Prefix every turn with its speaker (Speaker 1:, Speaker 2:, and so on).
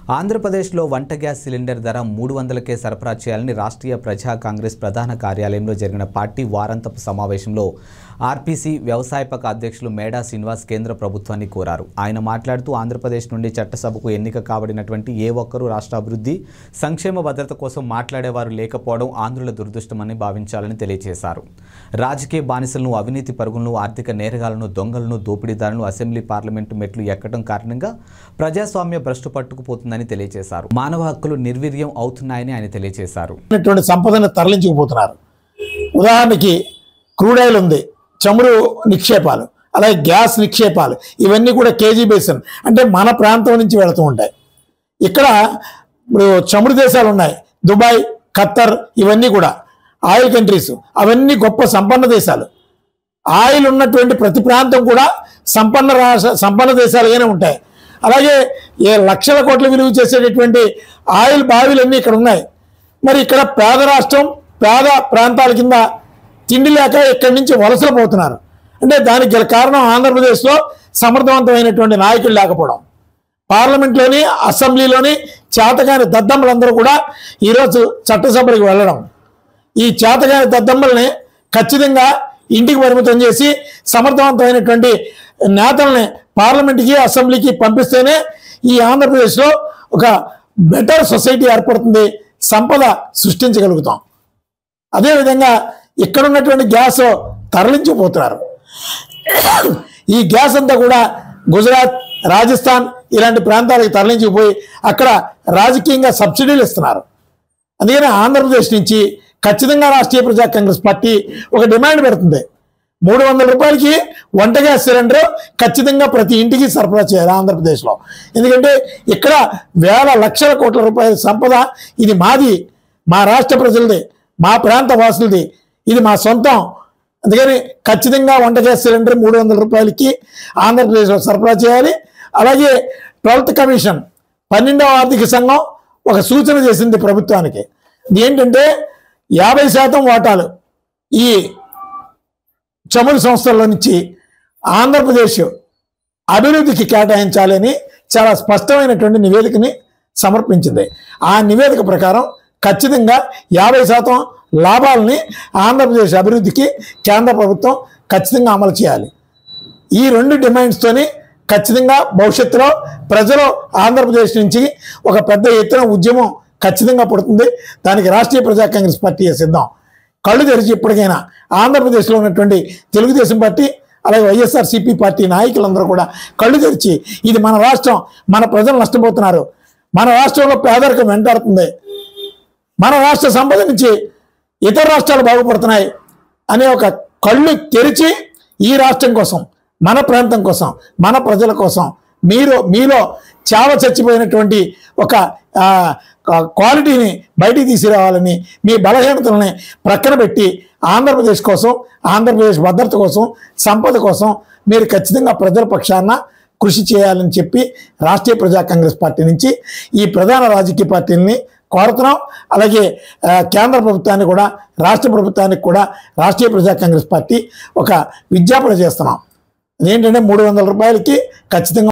Speaker 1: ఆంధ్రప్రదేశ్లో వంట gas cylinder ధర మూడు వందలకే సరఫరా చేయాలని రాష్ట్రీయ ప్రజా కాంగ్రెస్ ప్రధాన కార్యాలయంలో జరిగిన పార్టీ వారాంతపు సమావేశంలో ఆర్పీసీ వ్యవసాయపక అధ్యక్షులు మేడా శ్రీనివాస్ కేంద్ర ప్రభుత్వాన్ని కోరారు ఆయన మాట్లాడుతూ ఆంధ్రప్రదేశ్ నుండి చట్టసభకు ఎన్నిక కాబడినటువంటి ఏ ఒక్కరూ రాష్ట్ర అభివృద్ధి సంక్షేమ భద్రత కోసం మాట్లాడేవారు లేకపోవడం ఆంధ్రుల దురదృష్టమని భావించాలని తెలియజేశారు రాజకీయ బానిసలను అవినీతి పరుగులను ఆర్థిక నేరగాలను దొంగలను దోపిడీదారులను అసెంబ్లీ పార్లమెంటు మెట్లు ఎక్కడం కారణంగా ప్రజాస్వామ్య భ్రష్టు పట్టుకుపోతుందని తెలియజేశారు మానవ హక్కులు నిర్వీర్యం అవుతున్నాయని ఆయన తెలియజేశారు
Speaker 2: ఉన్నటువంటి సంపదను తరలించుకుపోతున్నారు ఉదాహరణకి క్రూడ్ ఆయిల్ ఉంది చమురు నిక్షేపాలు అలాగే గ్యాస్ నిక్షేపాలు ఇవన్నీ కూడా కేజీ బేసిన్ అంటే మన ప్రాంతం నుంచి వెళుతూ ఉంటాయి ఇక్కడ ఇప్పుడు చమురు దేశాలు ఉన్నాయి దుబాయ్ ఖత్తర్ ఇవన్నీ కూడా ఆయిల్ కంట్రీస్ అవన్నీ గొప్ప సంపన్న దేశాలు ఆయిల్ ఉన్నటువంటి ప్రతి ప్రాంతం కూడా సంపన్న రాష్ట్ర సంపన్న దేశాలుగానే ఉంటాయి అలాగే ఏ లక్షల కోట్ల విలువ చేసేటటువంటి ఆయిల్ బావిలన్నీ ఇక్కడ ఉన్నాయి మరి ఇక్కడ పేద రాష్ట్రం పేద ప్రాంతాల కింద తిండి లేక ఇక్కడి నుంచి వలసలు పోతున్నారు అంటే దానికి గల కారణం ఆంధ్రప్రదేశ్లో సమర్థవంతమైనటువంటి నాయకులు లేకపోవడం పార్లమెంట్లోని అసెంబ్లీలోని చేతగాని దద్దమ్మలందరూ కూడా ఈరోజు చట్టసభలకు వెళ్ళడం ఈ చేతగాని దద్దమ్మల్ని ఖచ్చితంగా ఇంటికి పరిమితం చేసి సమర్థవంతమైనటువంటి నేతల్ని పార్లమెంట్కి అసెంబ్లీకి పంపిస్తేనే ఈ ఆంధ్రప్రదేశ్లో ఒక బెటర్ సొసైటీ ఏర్పడుతుంది సంపద సృష్టించగలుగుతాం అదేవిధంగా ఇక్కడ ఉన్నటువంటి గ్యాస్ తరలించిపోతున్నారు ఈ గ్యాస్ అంతా కూడా గుజరాత్ రాజస్థాన్ ఇలాంటి ప్రాంతాలకు తరలించిపోయి అక్కడ రాజకీయంగా సబ్సిడీలు ఇస్తున్నారు అందుకని ఆంధ్రప్రదేశ్ నుంచి ఖచ్చితంగా రాష్ట్రీయ ప్రజా కాంగ్రెస్ పార్టీ ఒక డిమాండ్ పెడుతుంది మూడు వందల రూపాయలకి వంట గ్యాస్ సిలిండర్ ఖచ్చితంగా ప్రతి ఇంటికి సరఫరా చేయాలి ఆంధ్రప్రదేశ్లో ఎందుకంటే ఇక్కడ వేల లక్షల కోట్ల రూపాయల సంపద ఇది మాది మా రాష్ట్ర ప్రజలది మా ప్రాంత వాసులది ఇది మా సొంతం అందుకని ఖచ్చితంగా వంట గ్యాస్ సిలిండర్ మూడు వందల రూపాయలకి ఆంధ్రప్రదేశ్లో సరఫరా చేయాలి అలాగే ట్వెల్త్ కమిషన్ పన్నెండవ ఆర్థిక సంఘం ఒక సూచన చేసింది ప్రభుత్వానికి ఏంటంటే యాభై శాతం వాటాలు ఈ చమురు సంస్థల నుంచి ఆంధ్రప్రదేశ్ అభివృద్ధికి కేటాయించాలని చాలా స్పష్టమైనటువంటి నివేదికని సమర్పించింది ఆ నివేదిక ప్రకారం ఖచ్చితంగా యాభై శాతం లాభాలని ఆంధ్రప్రదేశ్ అభివృద్ధికి కేంద్ర ప్రభుత్వం ఖచ్చితంగా అమలు చేయాలి ఈ రెండు డిమాండ్స్తోని ఖచ్చితంగా భవిష్యత్తులో ప్రజలు ఆంధ్రప్రదేశ్ నుంచి ఒక పెద్ద ఎత్తున ఉద్యమం ఖచ్చితంగా పుడుతుంది దానికి రాష్ట్రీయ ప్రజా కాంగ్రెస్ పార్టీ సిద్ధం కళ్ళు తెరిచి ఇప్పటికైనా ఆంధ్రప్రదేశ్లో ఉన్నటువంటి తెలుగుదేశం పార్టీ అలాగే వైఎస్ఆర్ సిపి పార్టీ నాయకులందరూ కూడా కళ్ళు తెరిచి ఇది మన రాష్ట్రం మన ప్రజలు నష్టపోతున్నారు మన రాష్ట్రంలో పేదరికం వెంటాడుతుంది మన రాష్ట్ర సంపద నుంచి ఇతర రాష్ట్రాలు బాగుపడుతున్నాయి అనే ఒక కళ్ళు తెరిచి ఈ రాష్ట్రం కోసం మన ప్రాంతం కోసం మన ప్రజల కోసం మీరు మీలో చావ చచ్చిపోయినటువంటి ఒక ఆ, క- క్వాలిటీని బయటికి తీసుకురావాలని మీ బలహీనతలని ప్రక్కన పెట్టి ఆంధ్రప్రదేశ్ కోసం ఆంధ్రప్రదేశ్ భద్రత కోసం సంపద కోసం మీరు ఖచ్చితంగా ప్రజల పక్షాన కృషి చేయాలని చెప్పి రాష్ట్రీయ ప్రజా కాంగ్రెస్ పార్టీ నుంచి ఈ ప్రధాన రాజకీయ పార్టీలని కోరుతున్నాం అలాగే ఆ, కేంద్ర ప్రభుత్వాన్ని కూడా రాష్ట్ర ప్రభుత్వానికి కూడా రాష్ట్రీయ ప్రజా కాంగ్రెస్ పార్టీ ఒక విజ్ఞాపన చేస్తున్నాం అదేంటంటే మూడు వందల రూపాయలకి ఖచ్చితంగా